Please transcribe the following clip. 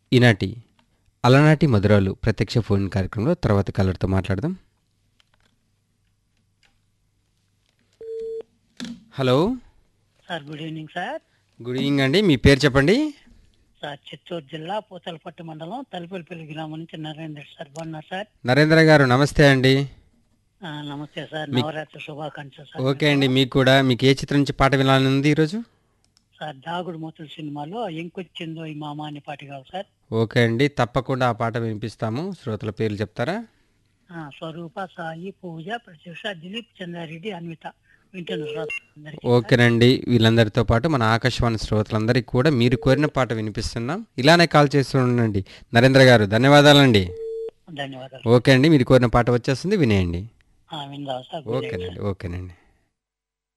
ఈనాటి అలనాటి మధురాలు ప్రత్యక్ష ఫోన్ కార్యక్రమంలో తర్వాత కలర్తో మాట్లాడదాం hello sir good evening sir good evening అండి మీ పేరు చెప్పండి సార్ చిత్తూరు జిల్లా పూతలపట్టు మండలం తలుపులపల్లి గ్రామం నుంచి నరేందర్ సార్ బాగున్నారు సార్ నరేంద్ర గారు నమస్తే అండి ఆ, నమస్తే సార్ మీ- నవరాత్రి శుభాకాంక్షలు సార్ ఓకే అండి మీకు కూడా మీకు ఏ చిత్రం నుంచి పాట వినాలని ఉంది ఈరోజు సార్ దాగుడు మూతల సినిమాలో ఎంకొచ్చిందో ఈ మామ అని పాట కావాలి సార్ ఓకే అండి తప్పకుండా ఆ పాట వినిపిస్తాము శ్రోతల పేర్లు చెప్తారా ఆ, స్వరూప సాయి పూజ ప్రత్యూష దిలీప్ చంద్రారెడ్డి అన్విత వింటున్న శ్రోతలందరికీ ఓకేనండి వీళ్ళందరితో పాటు మన ఆకాశవాణి శ్రోతలందరికీ కూడా మీరు కోరిన పాట వినిపిస్తున్నాం ఇలానే కాల్ చేస్తూ ఉండండి నరేంద్ర గారు ధన్యవాదాలండి ధన్యవాదాలు ఓకే అండి మీరు కోరిన పాట వచ్చేస్తుంది వినేయండి ఆ, విందాం సార్ గుడ్ ఈవినింగ్ ఓకేనండి ఓకేనండి